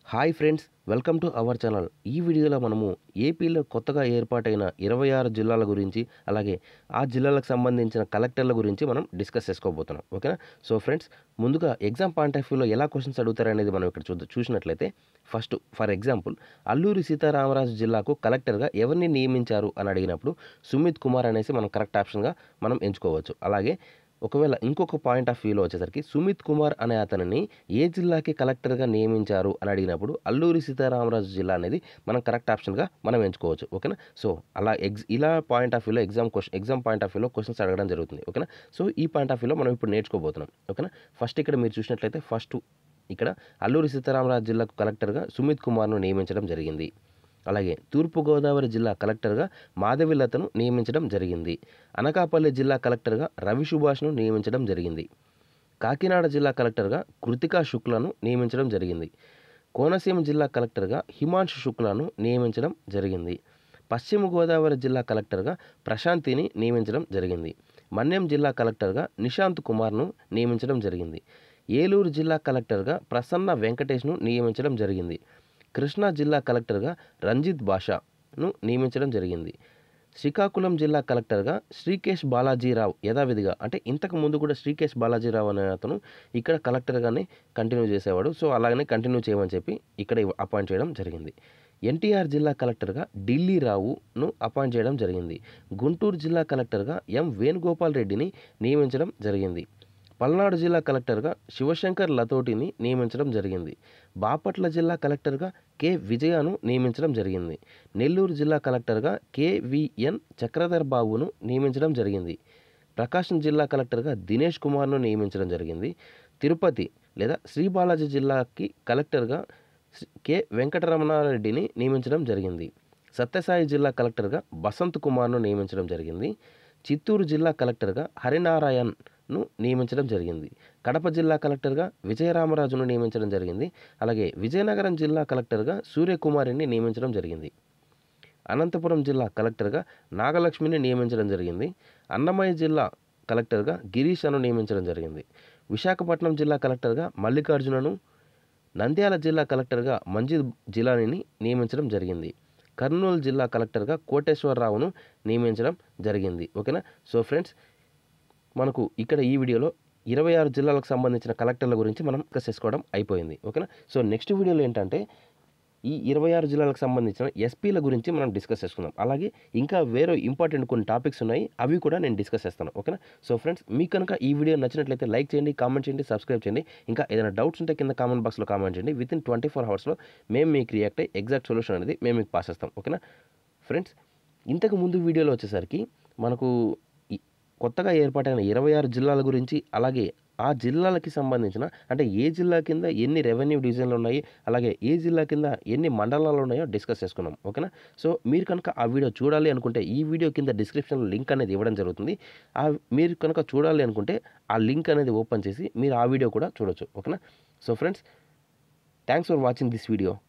hi friends welcome to our channel ఈ వీడియోలో మనము ఏపీలో కొత్తగా ఏర్పాటైన ఇరవై ఆరు జిల్లాల గురించి అలాగే ఆ జిల్లాలకు సంబంధించిన కలెక్టర్ల గురించి మనం డిస్కస్ చేసుకోబోతున్నాం ఓకేనా సో ఫ్రెండ్స్ ముందుగా ఎగ్జామ్ పాయింట్ ఆఫ్ వ్యూలో ఎలా క్వశ్చన్స్ అడుగుతారనేది మనం ఇక్కడ చూద్దాం చూసినట్లయితే first for example Alluri Sitaramaraju జిల్లాకు కలెక్టర్గా ఎవరిని నియమించారు అని అడిగినప్పుడు సుమిత్ కుమార్ అనేసి మనం కరెక్ట్ ఆప్షన్గా మనం ఎంచుకోవచ్చు అలాగే ఒకవేళ ఇంకొక పాయింట్ ఆఫ్ వ్యూలో వచ్చేసరికి సుమిత్ కుమార్ అనే అతనిని ఏ జిల్లాకి కలెక్టర్గా నియమించారు అని అడిగినప్పుడు అల్లూరి సీతారామరాజు జిల్లా అనేది మనం కరెక్ట్ ఆప్షన్గా మనం ఎంచుకోవచ్చు ఓకేనా సో అలా ఎగ్జ్ ఇలా పాయింట్ ఆఫ్ వ్యూలో exam question exam point of వ్యూలో క్వశ్చన్స్ అడగడం జరుగుతుంది ఓకేనా సో ఈ పాయింట్ ఆఫ్ వ్యూలో మనం ఇప్పుడు నేర్చుకోబోతున్నాం ఓకేనా ఫస్ట్ ఇక్కడ మీరు చూసినట్లయితే ఫస్ట్ ఇక్కడ అల్లూరి సీతారామరాజు జిల్లాకు కలెక్టర్గా సుమిత్ కుమార్ను నియమించడం జరిగింది అలాగే తూర్పుగోదావరి జిల్లా కలెక్టర్గా మాధవిలతను నియమించడం జరిగింది అనకాపల్లి జిల్లా కలెక్టర్గా రవి సుభాష్ను నియమించడం జరిగింది కాకినాడ జిల్లా కలెక్టర్గా కృతికా శుక్లను నియమించడం జరిగింది కోనసీమ జిల్లా కలెక్టర్గా హిమాంశు శుక్లను నియమించడం జరిగింది పశ్చిమ గోదావరి జిల్లా కలెక్టర్గా ప్రశాంతిని నియమించడం జరిగింది మన్యం జిల్లా కలెక్టర్గా నిశాంత్ కుమార్ను నియమించడం జరిగింది ఏలూరు జిల్లా కలెక్టర్గా ప్రసన్న వెంకటేష్ను నియమించడం జరిగింది కృష్ణా జిల్లా కలెక్టర్గా రంజిత్ బాషాను నియమించడం జరిగింది శ్రీకాకుళం జిల్లా కలెక్టర్గా శ్రీకేష్ బాలాజీరావు యథావిధిగా అంటే ఇంతకు ముందు కూడా శ్రీకేష్ బాలాజీరావు అనే అతను ఇక్కడ కలెక్టర్గానే కంటిన్యూ చేసేవాడు సో అలాగనే కంటిన్యూ చేయమని చెప్పి ఇక్కడ అపాయింట్ చేయడం జరిగింది ఎన్టీఆర్ జిల్లా కలెక్టర్గా ఢిల్లీ రావును అపాయింట్ చేయడం జరిగింది గుంటూరు జిల్లా కలెక్టర్గా ఎం వేణుగోపాల్ రెడ్డిని నియమించడం జరిగింది పల్నాడు జిల్లా కలెక్టర్గా శివశంకర్ లతోటిని నియమించడం జరిగింది బాపట్ల జిల్లా కలెక్టర్గా కె విజయను నియమించడం జరిగింది నెల్లూరు జిల్లా కలెక్టర్గా కెవిఎన్ చక్రధర్ బాబును నియమించడం జరిగింది ప్రకాశం జిల్లా కలెక్టర్గా దినేష్ కుమార్ను నియమించడం జరిగింది తిరుపతి లేదా శ్రీ బాలాజీ జిల్లాకి కలెక్టర్గా కె వెంకటరమణారెడ్డిని నియమించడం జరిగింది సత్యసాయి జిల్లా కలెక్టర్గా బసంత్ కుమార్ను నియమించడం జరిగింది చిత్తూరు జిల్లా కలెక్టర్గా హరినారాయణ్ ను నియమించడం జరిగింది కడప జిల్లా కలెక్టర్గా విజయరామరాజును నియమించడం జరిగింది అలాగే విజయనగరం జిల్లా కలెక్టర్గా సూర్యకుమారిని నియమించడం జరిగింది అనంతపురం జిల్లా కలెక్టర్గా నాగలక్ష్మిని నియమించడం జరిగింది అన్నమయ్య జిల్లా కలెక్టర్గా గిరీష్ అను నియమించడం జరిగింది విశాఖపట్నం జిల్లా కలెక్టర్గా మల్లికార్జునను నంద్యాల జిల్లా కలెక్టర్గా మంజిద్ జిలానీని నియమించడం జరిగింది కర్నూలు జిల్లా కలెక్టర్గా కోటేశ్వరరావును నియమించడం జరిగింది ఓకేనా సో ఫ్రెండ్స్ మనకు ఇక్కడ ఈ వీడియోలో ఇరవై ఆరు జిల్లాలకు సంబంధించిన కలెక్టర్ల గురించి మనం డిస్కస్ చేసుకోవడం అయిపోయింది ఓకేనా సో నెక్స్ట్ వీడియోలో ఏంటంటే ఈ ఇరవై ఆరు జిల్లాలకు సంబంధించిన ఎస్పీల గురించి మనం డిస్కస్ చేసుకుందాం అలాగే ఇంకా వేరే ఇంపార్టెంట్ కొన్ని టాపిక్స్ ఉన్నాయి అవి కూడా నేను డిస్కస్ చేస్తాను ఓకేనా సో ఫ్రెండ్స్ మీకు కనుక ఈ వీడియో నచ్చినట్లయితే లైక్ చేయండి కామెంట్ చేయండి సబ్స్క్రైబ్ చేయండి ఇంకా ఏదైనా డౌట్స్ ఉంటే కింద కామెంట్ బాక్స్లో కామెంట్ చేయండి విత్ ఇన్ ట్వంటీ ఫోర్ అవర్స్లో మేము మీకు రియాక్ట్ అయ్యి ఎగ్జాక్ట్ సొల్యూషన్ అనేది మేము మీకు పాస్ చేస్తాం ఓకేనా ఫ్రెండ్స్ ఇంతకు ముందు వీడియోలో వచ్చేసరికి మనకు కొత్తగా ఏర్పాటైన ఇరవై ఆరు జిల్లాల గురించి అలాగే ఆ జిల్లాలకి సంబంధించిన అంటే ఏ జిల్లా కింద ఎన్ని రెవెన్యూ డివిజన్లు ఉన్నాయి అలాగే ఏ జిల్లా కింద ఎన్ని మండలాలు ఉన్నాయో డిస్కస్ చేసుకున్నాం ఓకేనా సో మీరు కనుక ఆ వీడియో చూడాలి అనుకుంటే ఈ వీడియో కింద డిస్క్రిప్షన్లో లింక్ అనేది ఇవ్వడం జరుగుతుంది ఆ మీరు కనుక చూడాలి అనుకుంటే ఆ లింక్ అనేది ఓపెన్ చేసి మీరు ఆ వీడియో కూడా చూడొచ్చు ఓకేనా so friends thanks for watching this video